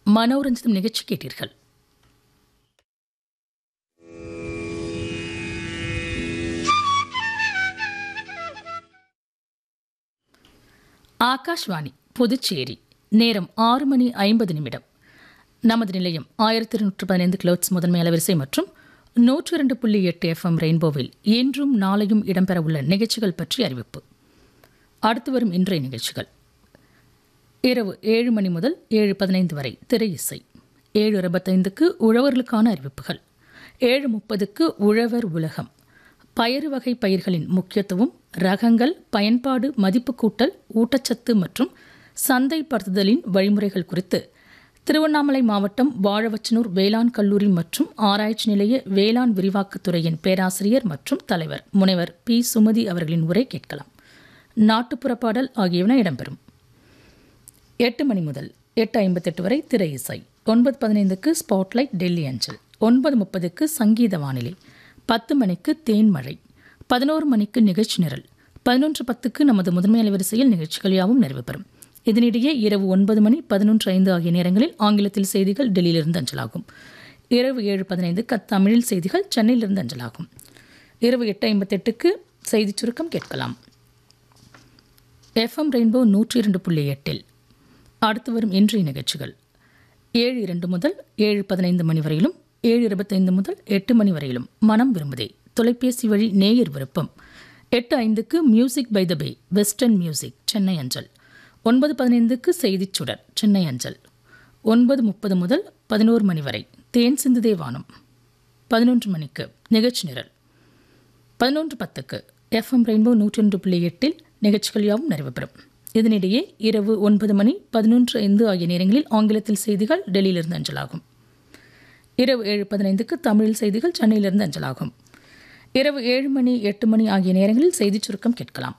மனோரஞ்சிதம் நிகழ்ச்சி கேட்டீர்கள் ஆகாஷ்வாணி புதுச்சேரி நேரம் ஆறு மணி ஐம்பது நிமிடம் நமது நிலையம் ஆயிரத்தி இருநூற்று பதினைந்து கிலோட்ஸ் முதன்மை அலைவரிசை மற்றும் நூற்று இரண்டு புள்ளி எட்டு எஃப்எம் ரெயின்போவில் இன்றும் நாளையும் இடம்பெறவுள்ள நிகழ்ச்சிகள் பற்றி அறிவிப்பு அடுத்து வரும் இன்றைய நிகழ்ச்சிகள் இரவு ஏழு மணி முதல் ஏழு பதினைந்து வரை திரை இசை ஏழு இருபத்தைந்துக்கு உழவர்களுக்கான அறிவிப்புகள் ஏழு முப்பதுக்கு உழவர் உலகம் பயறு வகை பயிர்களின் முக்கியத்துவம் ரகங்கள் பயன்பாடு மதிப்பு கூட்டல் ஊட்டச்சத்து மற்றும் சந்தைப்படுத்துதலின் வழிமுறைகள் குறித்து திருவண்ணாமலை மாவட்டம் வாழவச்சனூர் வேளாண் கல்லூரி மற்றும் ஆராய்ச்சி நிலைய வேளாண் விரிவாக்கத்துறையின் பேராசிரியர் மற்றும் தலைவர் முனைவர் பி சுமதி அவர்களின் உரை கேட்கலாம் நாட்டுப்புற பாடல் ஆகியவன இடம்பெறும் எட்டு மணி முதல் எட்டு ஐம்பத்தெட்டு வரை திரை இசை ஒன்பது பதினைந்துக்கு ஸ்பாட்லைட் டெல்லி அஞ்சல் ஒன்பது முப்பதுக்கு சங்கீத வானிலை பத்து மணிக்கு தேன்மழை பதினோரு மணிக்கு நிகழ்ச்சி நிரல் பதினொன்று பத்துக்கு நமது முதன்மை அலைவரிசையில் நிகழ்ச்சிகள் யாவும் நிறைவு பெறும் இதனிடையே இரவு ஒன்பது மணி பதினொன்று ஐந்து ஆகிய நேரங்களில் ஆங்கிலத்தில் செய்திகள் டெல்லியிலிருந்து அஞ்சலாகும் இரவு ஏழு பதினைந்துக்கு தமிழில் செய்திகள் சென்னையிலிருந்து அஞ்சலாகும் இரவு எட்டு ஐம்பத்தெட்டுக்கு செய்திச் சுருக்கம் கேட்கலாம் எஃப்எம் ரெயின்போ நூற்றி இரண்டு புள்ளி எட்டில் அடுத்து வரும் இன்றைய நிகழ்ச்சிகள் ஏழு இரண்டு முதல் ஏழு பதினைந்து மணி வரையிலும் ஏழு இருபத்தைந்து முதல் எட்டு மணி வரையிலும் மனம் விரும்புதே தொலைபேசி வழி நேயர் விருப்பம் எட்டு ஐந்துக்கு music by the bay western music Chennai அஞ்சல் ஒன்பது பதினைந்துக்கு செய்திச் சுடர் சென்னை அஞ்சல் ஒன்பது முப்பது முதல் பதினோரு மணி வரை தேன் சிந்துதே வானம் பதினொன்று மணிக்கு நிகழ்ச்சி நிரல் பதினொன்று பத்துக்கு எஃப்எம் ரெயின்போ நூற்றி ஒன்று புள்ளி எட்டில் நிகழ்ச்சிகள் யாவும் நிறைவு பெறும் இதனிடையே இரவு ஒன்பது மணி பதினொன்று ஐந்து ஆகிய நேரங்களில் ஆங்கிலத்தில் செய்திகள் டெல்லியிலிருந்து அஞ்சலாகும் இரவு ஏழு பதினைந்துக்கு தமிழில் செய்திகள் சென்னையிலிருந்து அஞ்சலாகும் இரவு ஏழு மணி எட்டு மணி ஆகிய நேரங்களில் செய்திச் சுருக்கம் கேட்கலாம்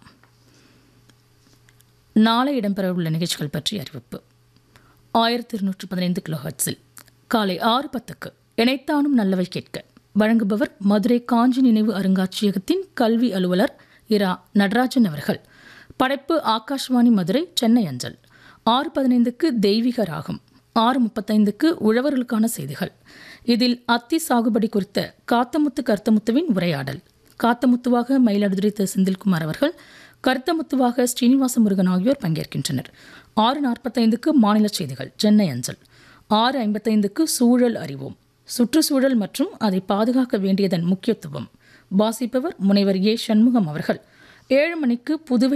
நாளை இடம்பெறவுள்ள நிகழ்ச்சிகள் பற்றி அறிவிப்பு ஆயிரத்தி இருநூற்று பதினைந்து கிலோ ஹர்ட்ஸில் காலை ஆறு பத்துக்கு இணைத்தானும் நல்லவை கேட்க வழங்குபவர் மதுரை காஞ்சி நினைவு அருங்காட்சியகத்தின் கல்வி அலுவலர் இரா நடராஜன் அவர்கள் படைப்பு ஆகாஷ்வாணி மதுரை சென்னை அஞ்சல் ஆறு பதினைந்துக்கு தெய்வீக ராகம் ஆறு முப்பத்தைந்துக்கு உழவர்களுக்கான செய்திகள் இதில் அத்தி சாகுபடி குறித்த காத்தமுத்து கருத்தமுத்துவின் உரையாடல் காத்தமுத்துவாக மயிலாடுதுறை திரு செந்தில்குமார் அவர்கள் கருத்தமுத்துவாக ஸ்ரீனிவாச முருகன் ஆகியோர் பங்கேற்கின்றனர் ஆறு நாற்பத்தைந்துக்கு மாநில செய்திகள் சென்னை அஞ்சல் ஆறு ஐம்பத்தைந்துக்கு சூழல் அறிவோம் சுற்றுச்சூழல் மற்றும் அதை பாதுகாக்க வேண்டியதன் முக்கியத்துவம் வாசிப்பவர் முனைவர் ஏ சண்முகம் அவர்கள் ஏழு மணிக்கு புதுவை